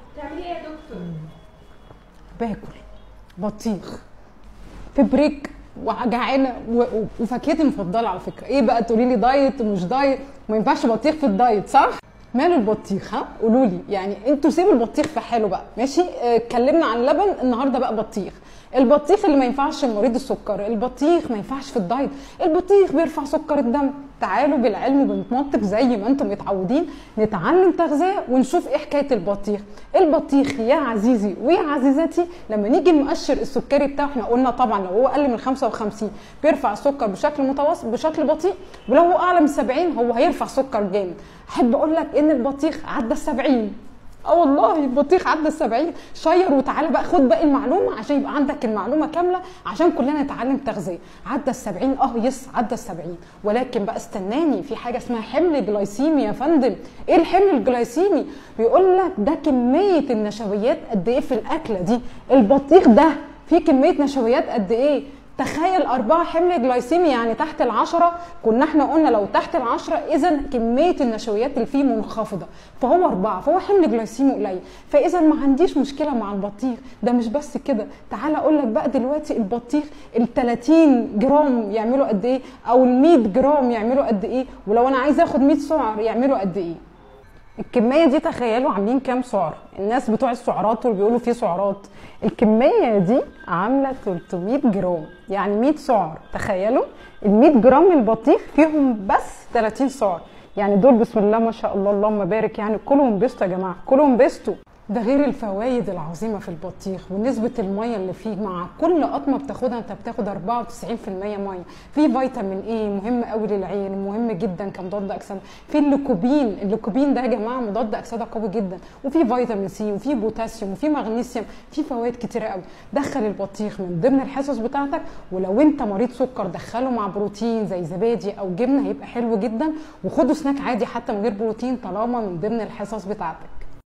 تعملي ايه يا دكتور؟ باكل بطيخ في بريك وجعانه و- و- وفاكهتي المفضله على فكره ايه بقى تقولي لي دايت ومش دايت ما ينفعش بطيخ في الدايت صح ماله البطيخ ها قولوا لي يعني انتوا سيبوا البطيخ في حاله بقى ماشي اه، اتكلمنا عن اللبن النهارده بقى بطيخ البطيخ اللي ما ينفعش لمريض السكر البطيخ ما ينفعش في الدايت البطيخ بيرفع سكر الدم تعالوا بالعلم وبالمنطق زي ما انتم متعودين نتعلم تغذيه ونشوف ايه حكايه البطيخ البطيخ يا عزيزي ويا عزيزتي لما نيجي المؤشر السكري بتاعه احنا قلنا طبعا لو هو اقل من 55 بيرفع السكر بشكل متوسط بشكل بطيء ولو هو اعلى من 70 هو هيرفع سكر جامد احب اقول لك ان البطيخ عدى ال 70 اه والله البطيخ عدى ال 70 شير وتعالى بقى خد باقي المعلومه عشان يبقى عندك المعلومه كامله عشان كلنا نتعلم تغذيه عدى ال 70 اه يس عدى ال 70 ولكن بقى استناني في حاجه اسمها حمل جلايسيمي يا فندم ايه الحمل الجلايسيمي بيقول لك ده كميه النشويات قد ايه في الاكله دي البطيخ ده فيه كميه نشويات قد ايه تخيل أربعة حمل جلايسيمي يعني تحت العشرة كنا احنا قلنا لو تحت العشرة إذا كمية النشويات اللي فيه منخفضة فهو أربعة فهو حمل جلايسيمي قليل فإذا ما عنديش مشكلة مع البطيخ ده مش بس كده تعال أقول لك بقى دلوقتي البطيخ ال 30 جرام يعملوا قد إيه أو ال 100 جرام يعملوا قد إيه ولو أنا عايزة آخد 100 سعر يعملوا قد إيه الكميه دي تخيلوا عاملين كام سعر الناس بتوع السعرات واللي بيقولوا فيه سعرات الكميه دي عامله 300 جرام يعني 100 سعر تخيلوا ال 100 جرام من البطيخ فيهم بس 30 سعر يعني دول بسم الله ما شاء الله اللهم بارك يعني كلوا وانبسطوا يا جماعه كلوا وانبسطوا ده غير الفوائد العظيمه في البطيخ ونسبه الميه اللي فيه مع كل قطمه بتاخدها انت بتاخد 94% ميه في فيتامين ايه مهم قوي للعين مهم جدا كمضاد اكسده في الليكوبين الليكوبين ده يا جماعه مضاد اكسده قوي جدا وفي فيتامين سي وفي بوتاسيوم وفي مغنيسيوم في فوائد كتيره قوي دخل البطيخ من ضمن الحصص بتاعتك ولو انت مريض سكر دخله مع بروتين زي زبادي او جبنه هيبقى حلو جدا وخده سناك عادي حتى من غير بروتين طالما من ضمن الحصص بتاعتك